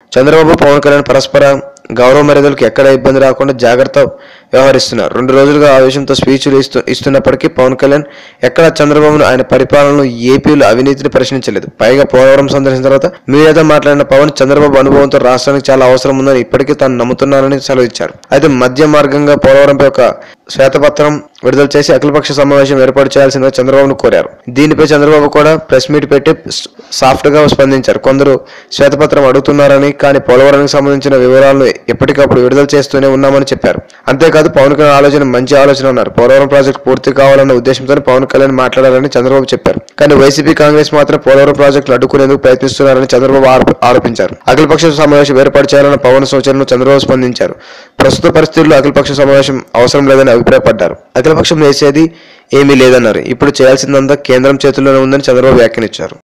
చంద్రబాబు పవన్ కళ్యాణ్ పరస్పర గౌరవ మర్యాదలకు ఎక్కడ ఇబ్బంది రాకుండా జాగ్రత్త వ్యవహరిస్తున్నారు రెండు రోజులుగా ఆ విషయంతో స్పీచ్లు ఇస్తూ ఇస్తున్నప్పటికీ పవన్ కళ్యాణ్ ఎక్కడ చంద్రబాబును ఆయన పరిపాలనలో ఏపీలో అవినీతిని ప్రశ్నించలేదు పైగా పోలవరం సందర్శించిన తర్వాత మీడియాతో మాట్లాడిన పవన్ చంద్రబాబు అనుభవంతో రాష్ట్రానికి చాలా అవసరం ఉందని ఇప్పటికీ తాను నమ్ముతున్నానని సెలవు ఇచ్చారు అయితే మధ్య మార్గంగా పోలవరంపై ఒక శ్వేతపత్రం విడుదల చేసి అఖిలపక్ష సమావేశం ఏర్పాటు చేయాల్సిందిగా చంద్రబాబును కోరారు దీనిపై చంద్రబాబు కూడా ప్రెస్ మీట్ పెట్టి సాఫ్ట్ గా స్పందించారు కొందరు శ్వేతపత్రం అడుగుతున్నారని కానీ పోలవరానికి సంబంధించిన వివరాలను ఎప్పటికప్పుడు విడుదల చేస్తూనే ఉన్నామని చెప్పారు అంతేకాదు పవన్ కళ్యాణ్ ఆలోచన మంచి ఆలోచన అన్నారు పోలవరం ప్రాజెక్టు పూర్తి కావాలన్న ఉద్దేశంతో పవన్ కళ్యాణ్ మాట్లాడారని చంద్రబాబు చెప్పారు కానీ వైసీపీ కాంగ్రెస్ మాత్రం పోలవరం ప్రాజెక్టులు అడ్డుకునేందుకు ప్రయత్నిస్తున్నారని చంద్రబాబు ఆరోప- ఆరోపించారు అఖిలపక్ష సమావేశం ఏర్పాటు చేయాలన్న పవన్ సూచనను చంద్రబాబు స్పందించారు ప్రస్తుత పరిస్థితుల్లో అఖిలపక్ష సమావేశం అవసరం లేదని అభిప్రాయపడ్డారు అఖిలపక్షం వేసేది ఏమీ లేదన్నారు ఇప్పుడు చేయాల్సిందంతా కేంద్రం చేతుల్లోనే ఉందని చంద్రబాబు వ్యాఖ్యానించారు